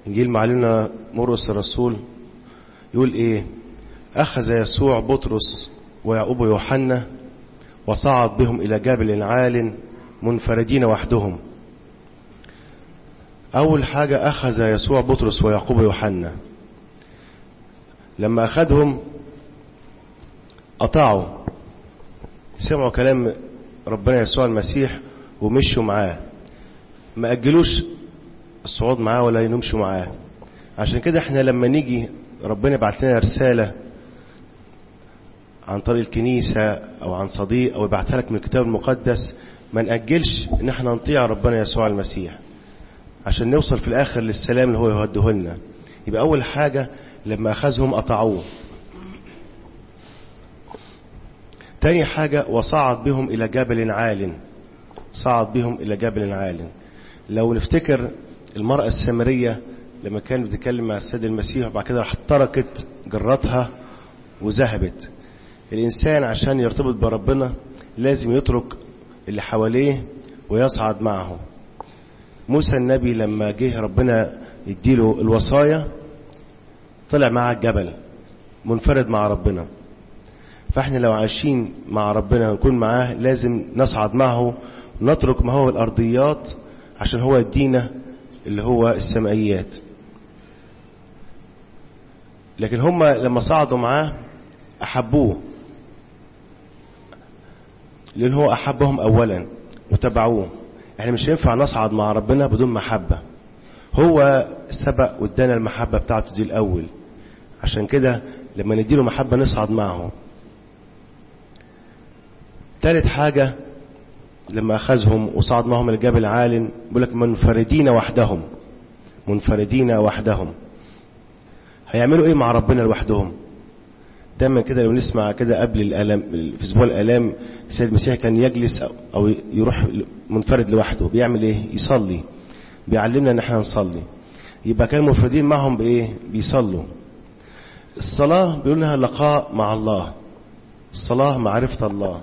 إنجيل معلمنا مرقس الرسول يقول إيه أخذ يسوع بطرس ويعقوب ويوحنا وصعد بهم إلى جبل عال منفردين وحدهم أول حاجة أخذ يسوع بطرس ويعقوب ويوحنا لما أخذهم قطعوا سمعوا كلام ربنا يسوع المسيح ومشوا معاه ما أجلوش الصعود معاه ولا ينمشوا معاه عشان كده احنا لما نيجي ربنا يبعت لنا رسالة عن طريق الكنيسة أو عن صديق أو يبعتها لك من الكتاب المقدس ما نأجلش إن احنا نطيع ربنا يسوع المسيح عشان نوصل في الآخر للسلام اللي هو يهده لنا يبقى أول حاجة لما أخذهم قطعوه تاني حاجة وصعد بهم إلى جبل عال صعد بهم إلى جبل عال لو نفتكر المرأة السامرية لما كانت بتتكلم مع السيد المسيح وبعد كده راح تركت جرتها وذهبت الإنسان عشان يرتبط بربنا لازم يترك اللي حواليه ويصعد معه موسى النبي لما جه ربنا يديله الوصايا طلع مع الجبل منفرد مع ربنا فاحنا لو عايشين مع ربنا ونكون معاه لازم نصعد معه نترك ما هو الأرضيات عشان هو يدينا اللي هو السمائيات لكن هم لما صعدوا معاه أحبوه لأن هو أحبهم أولا وتبعوه احنا مش ينفع نصعد مع ربنا بدون محبة هو سبق وادانا المحبة بتاعته دي الأول عشان كده لما نديله محبة نصعد معه ثالث حاجة لما أخذهم وصعد معهم الجبل عال بيقول لك منفردين وحدهم منفردين وحدهم هيعملوا ايه مع ربنا لوحدهم دايما كده لو نسمع كده قبل الالام في اسبوع الالام السيد المسيح كان يجلس او يروح منفرد لوحده بيعمل ايه يصلي بيعلمنا ان احنا نصلي يبقى كانوا منفردين معهم بايه بيصلوا الصلاه بيقول لها لقاء مع الله الصلاه معرفه الله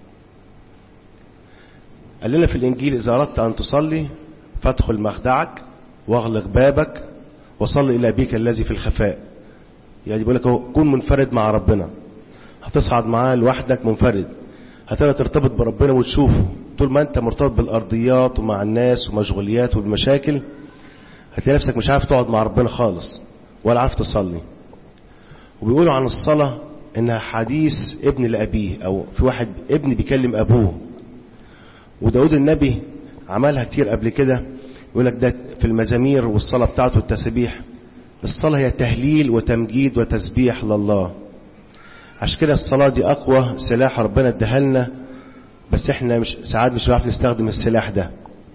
قال لنا في الانجيل اذا اردت ان تصلي فادخل مخدعك واغلق بابك وصل الى ابيك الذي في الخفاء يعني بيقول لك كون منفرد مع ربنا هتصعد معاه لوحدك منفرد هتقدر ترتبط بربنا وتشوفه طول ما انت مرتبط بالارضيات ومع الناس ومشغوليات والمشاكل هتلاقي نفسك مش عارف تقعد مع ربنا خالص ولا عارف تصلي وبيقولوا عن الصلاة انها حديث ابن لأبيه او في واحد ابن بيكلم ابوه وداود النبي عملها كتير قبل كده يقول لك ده في المزامير والصلاة بتاعته التسبيح الصلاة هي تهليل وتمجيد وتسبيح لله عشان كده الصلاة دي أقوى سلاح ربنا اداها لنا بس احنا مش ساعات مش بنعرف نستخدم السلاح ده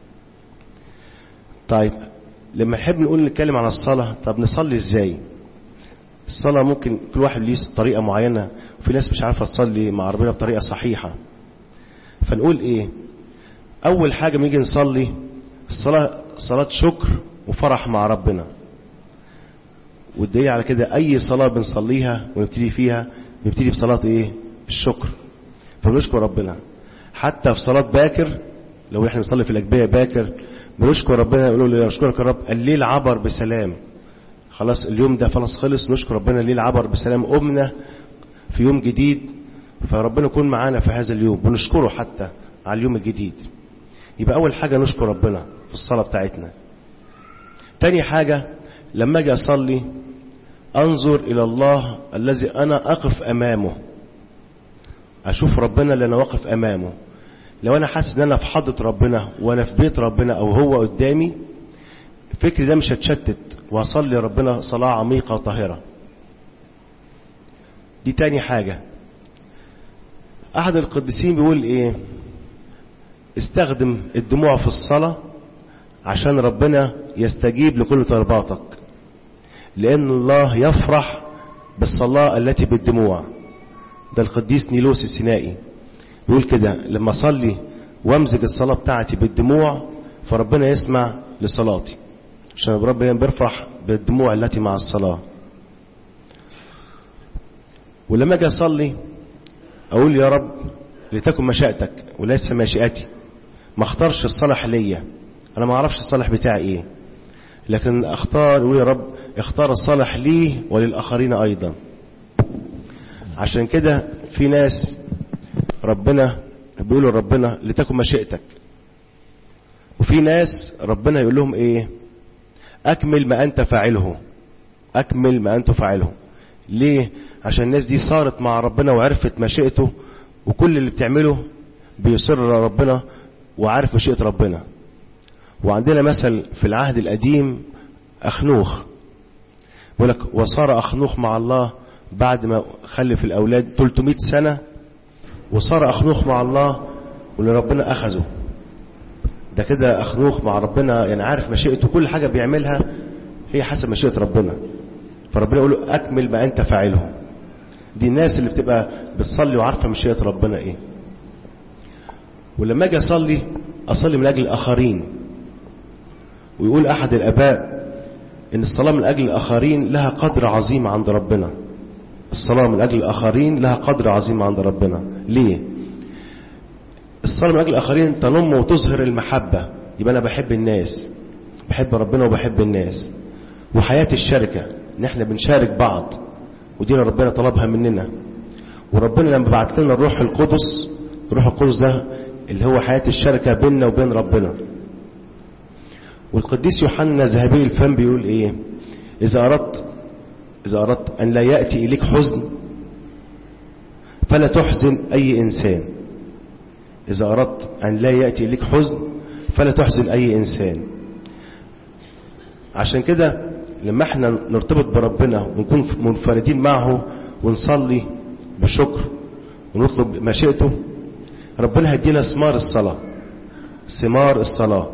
طيب لما نحب نقول نتكلم عن الصلاة طب نصلي ازاي الصلاة ممكن كل واحد ليه طريقة معينة وفي ناس مش عارفة تصلي مع ربنا بطريقة صحيحة فنقول ايه اول حاجة بنيجي نصلي الصلاة صلاة شكر وفرح مع ربنا والدليل على كده اي صلاة بنصليها ونبتدي فيها نبتدي بصلاة ايه الشكر فبنشكر ربنا حتى في صلاة باكر لو احنا بنصلي في الاجبية باكر بنشكر ربنا نقول له اشكرك يا رب الليل عبر بسلام خلاص اليوم ده خلاص خلص نشكر ربنا الليل عبر بسلام قمنا في يوم جديد فربنا يكون معانا في هذا اليوم بنشكره حتى على اليوم الجديد يبقى اول حاجة نشكر ربنا في الصلاة بتاعتنا تاني حاجة لما اجي اصلي انظر الى الله الذي انا اقف امامه اشوف ربنا اللي انا واقف امامه لو انا حاسس ان انا في حضرة ربنا وانا في بيت ربنا او هو قدامي فكري ده مش هتشتت واصلي ربنا صلاة عميقة وطاهرة دي تاني حاجة احد القديسين بيقول ايه استخدم الدموع في الصلاة عشان ربنا يستجيب لكل طلباتك لأن الله يفرح بالصلاة التي بالدموع ده القديس نيلوس السينائي بيقول كده لما أصلي وامزج الصلاة بتاعتي بالدموع فربنا يسمع لصلاتي عشان ربنا بيفرح بالدموع التي مع الصلاة ولما اجي اصلي اقول يا رب لتكن مشيئتك وليس مشيئتي ما اختارش الصالح ليا انا ما اعرفش الصالح بتاعي ايه لكن اختار يقول يا رب اختار الصالح لي وللآخرين أيضا عشان كده في ناس ربنا بيقولوا ربنا لتكن مشيئتك وفي ناس ربنا يقول لهم ايه اكمل ما انت فاعله اكمل ما انت فاعله ليه عشان الناس دي صارت مع ربنا وعرفت مشيئته وكل اللي بتعمله بيسر ربنا وعارف مشيئة ربنا وعندنا مثل في العهد القديم أخنوخ بيقول لك وصار أخنوخ مع الله بعد ما خلف الأولاد 300 سنة وصار أخنوخ مع الله واللي ربنا أخذه ده كده أخنوخ مع ربنا يعني عارف مشيئته كل حاجة بيعملها هي حسب مشيئة ربنا فربنا يقول له أكمل ما أنت فاعله دي الناس اللي بتبقى بتصلي وعارفة مشيئة ربنا إيه ولما أجي أصلي أصلي من أجل الآخرين ويقول أحد الآباء إن الصلاة من أجل الآخرين لها قدر عظيم عند ربنا الصلاة من أجل الآخرين لها قدر عظيم عند ربنا ليه الصلاة من أجل الآخرين تنم وتظهر المحبة يبقى أنا بحب الناس بحب ربنا وبحب الناس وحياة الشركة إن إحنا بنشارك بعض ودي ربنا طلبها مننا وربنا لما بعت لنا الروح القدس الروح القدس ده اللي هو حياة الشركة بيننا وبين ربنا والقديس يوحنا ذهبي الفم بيقول ايه اذا اردت اذا اردت ان لا ياتي اليك حزن فلا تحزن اي انسان اذا اردت ان لا ياتي اليك حزن فلا تحزن اي انسان عشان كده لما احنا نرتبط بربنا ونكون منفردين معه ونصلي بشكر ونطلب مشيئته ربنا هيدينا ثمار الصلاه ثمار الصلاه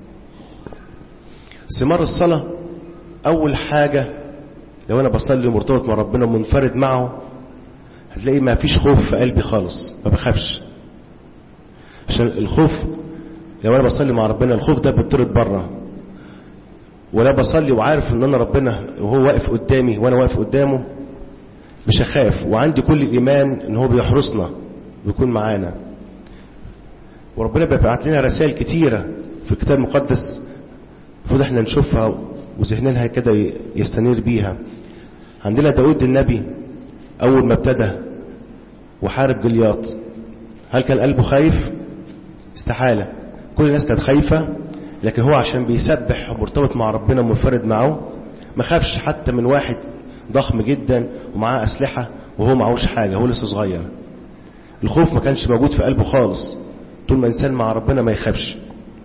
ثمار الصلاة أول حاجة لو أنا بصلي مرتبط مع ربنا ومنفرد معه هتلاقي ما فيش خوف في قلبي خالص ما بخافش عشان الخوف لو أنا بصلي مع ربنا الخوف ده بيطرد بره ولا بصلي وعارف ان انا ربنا وهو واقف قدامي وانا واقف قدامه مش هخاف وعندي كل الايمان ان هو بيحرسنا ويكون معانا وربنا بيبعت لنا رسائل كتيره في الكتاب المقدس المفروض احنا نشوفها وذهننا كده يستنير بيها عندنا داود النبي اول ما ابتدى وحارب جلياط هل كان قلبه خايف استحالة كل الناس كانت خايفة لكن هو عشان بيسبح ومرتبط مع ربنا ومنفرد معه ما خافش حتى من واحد ضخم جدا ومعاه أسلحة وهو معهوش حاجة هو لسه صغير الخوف ما كانش موجود في قلبه خالص طول ما إنسان مع ربنا ما يخافش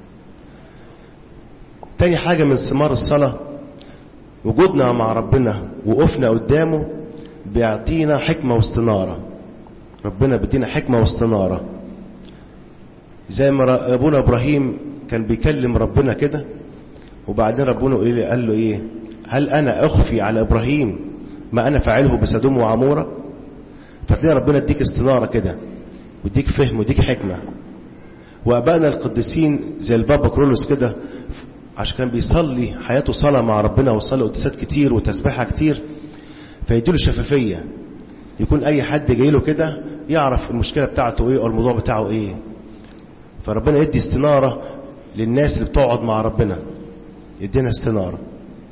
تاني حاجة من ثمار الصلاة وجودنا مع ربنا وقفنا قدامه بيعطينا حكمة واستنارة ربنا بيدينا حكمة واستنارة زي ما ابونا ابراهيم كان بيكلم ربنا كده وبعدين ربنا قال له ايه هل انا اخفي على ابراهيم ما انا فاعله بسدوم وعموره فتلاقي ربنا يديك استناره كده ويديك فهم ويديك حكمه وابائنا القديسين زي البابا كرولوس كده عشان كان بيصلي حياته صلاة مع ربنا وصلي قداسات كتير وتسبيحة كتير فيديله شفافية يكون أي حد جاي له كده يعرف المشكلة بتاعته إيه أو الموضوع بتاعه إيه فربنا يدي استنارة للناس اللي بتقعد مع ربنا يدينا استنارة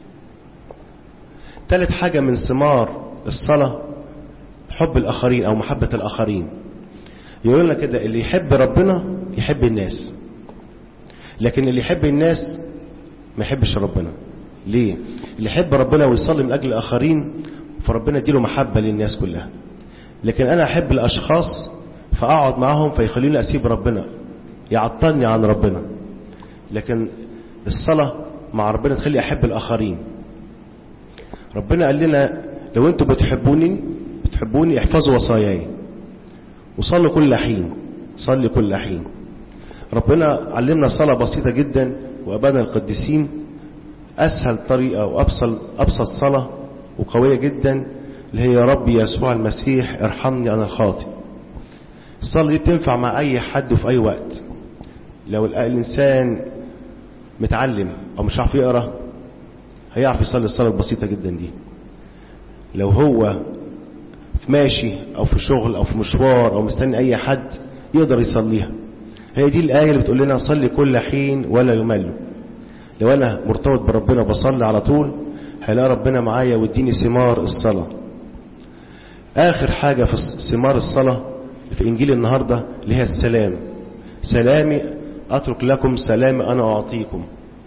ثالث حاجة من ثمار الصلاة حب الآخرين أو محبة الآخرين يقول لنا كده اللي يحب ربنا يحب الناس لكن اللي يحب الناس ما يحبش ربنا ليه اللي يحب ربنا ويصلي من أجل الآخرين فربنا يديله محبة للناس كلها لكن أنا أحب الأشخاص فأقعد معهم فيخليني أسيب ربنا يعطلني عن ربنا لكن الصلاة مع ربنا تخلي أحب الآخرين ربنا قال لنا لو أنتم بتحبوني بتحبوني احفظوا وصاياي وصلوا كل حين صلي كل حين ربنا علمنا صلاة بسيطة جدا وأبانا القديسين أسهل طريقة وأبسط أبسط صلاة وقوية جدا اللي هي يا رب يسوع المسيح ارحمني أنا الخاطئ الصلاة دي بتنفع مع أي حد في أي وقت لو الإنسان متعلم أو مش عارف يقرأ هيعرف يصلي الصلاة البسيطة جدا دي لو هو ماشي أو في شغل أو في مشوار أو مستني أي حد يقدر يصليها هي دي الآية اللي بتقول لنا صلي كل حين ولا يمل لو انا مرتبط بربنا بصلي على طول هيلاقي ربنا معايا ويديني ثمار الصلاة اخر حاجة في ثمار الصلاة في انجيل النهاردة اللي هي السلام سلامي اترك لكم سلامي انا اعطيكم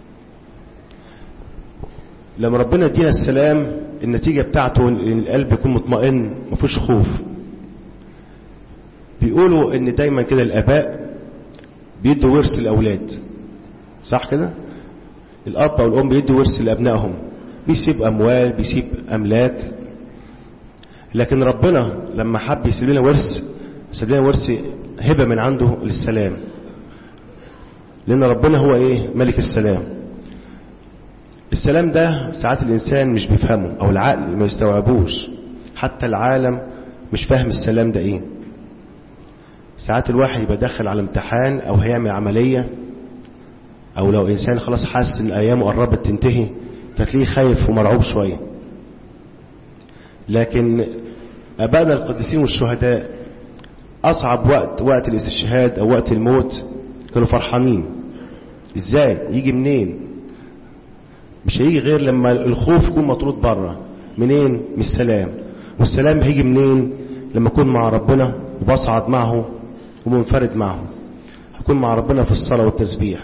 لما ربنا يدينا السلام النتيجة بتاعته ان القلب يكون مطمئن مفيش خوف بيقولوا ان دايما كده الاباء بيدوا ورث الاولاد صح كده الاب او الام بيدوا ورث لابنائهم بيسيب اموال بيسيب املاك لكن ربنا لما حب يسيب لنا ورث سيب لنا ورث هبه من عنده للسلام لان ربنا هو ايه ملك السلام السلام ده ساعات الانسان مش بيفهمه او العقل ما يستوعبوش حتى العالم مش فاهم السلام ده ايه ساعات الواحد يبقى داخل على امتحان او هيعمل عملية او لو انسان خلاص حاسس ان ايامه قربت تنتهي فتلاقيه خايف ومرعوب شوية لكن ابائنا القديسين والشهداء اصعب وقت وقت الاستشهاد او وقت الموت كانوا فرحانين ازاي يجي منين مش هيجي غير لما الخوف يكون مطرود بره منين من السلام والسلام هيجي منين لما اكون مع ربنا وبصعد معه ومنفرد معه هكون مع ربنا في الصلاة والتسبيح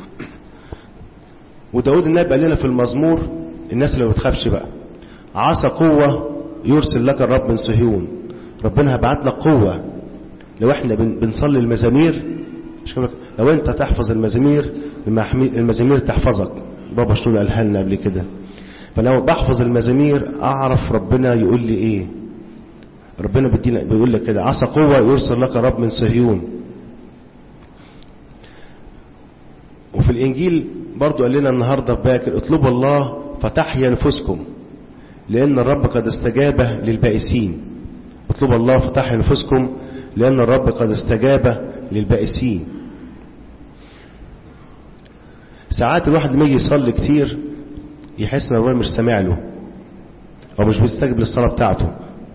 وداود النبي قال لنا في المزمور الناس اللي ما بتخافش بقى عسى قوة يرسل لك الرب من صهيون ربنا هبعت لك قوة لو احنا بنصلي المزامير مش لو انت تحفظ المزامير المزامير تحفظك بابا شنو قالها لنا قبل كده فلو بحفظ المزامير اعرف ربنا يقول لي ايه ربنا بيدينا بيقول لك كده عسى قوة يرسل لك رب من صهيون وفي الإنجيل برضو قال لنا النهاردة باكر اطلبوا الله فتحيا نفوسكم لأن الرب قد استجاب للبائسين اطلبوا الله فتحيا نفوسكم لأن الرب قد استجاب للبائسين ساعات الواحد لما يجي يصلي كتير يحس ان ربنا مش سامع له او مش بيستجيب للصلاه بتاعته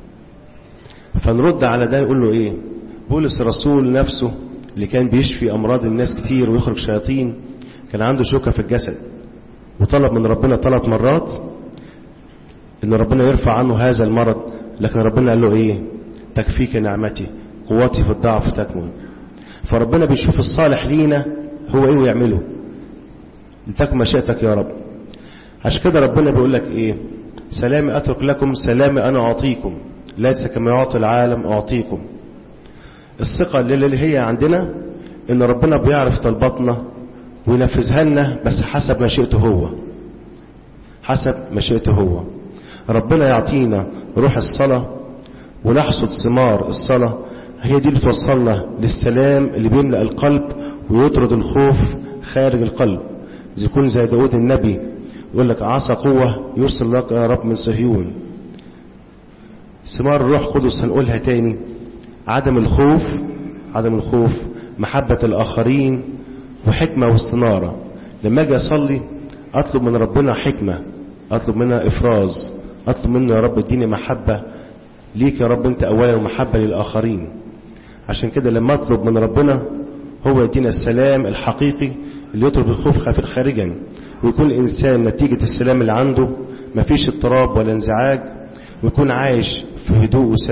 فنرد على ده نقول له ايه بولس الرسول نفسه اللي كان بيشفي امراض الناس كتير ويخرج شياطين كان عنده شوكه في الجسد وطلب من ربنا ثلاث مرات ان ربنا يرفع عنه هذا المرض لكن ربنا قال له ايه تكفيك نعمتي قوتي في الضعف تكمن فربنا بيشوف الصالح لينا هو ايه ويعمله لتكن مشيئتك يا رب عشان كده ربنا بيقول لك ايه سلامي اترك لكم سلامي انا اعطيكم ليس كما يعطي العالم اعطيكم الثقة اللي هي عندنا ان ربنا بيعرف طلباتنا وينفذها لنا بس حسب مشيئته هو حسب مشيئته هو ربنا يعطينا روح الصلاة ونحصد ثمار الصلاة هي دي اللي توصلنا للسلام اللي بيملأ القلب ويطرد الخوف خارج القلب زي يكون زي داود النبي يقول لك عسى قوة يرسل لك يا رب من صهيون ثمار الروح القدس هنقولها تاني عدم الخوف عدم الخوف محبة الآخرين وحكمة واستنارة لما أجي أصلي أطلب من ربنا حكمة أطلب منها إفراز أطلب منه يا رب اديني محبة ليك يا رب أنت أولا ومحبة للآخرين عشان كده لما أطلب من ربنا هو يدينا السلام الحقيقي اللي يطلب الخوف خافر خارجا ويكون الإنسان نتيجة السلام اللي عنده مفيش اضطراب ولا انزعاج ويكون عايش في هدوء وسلام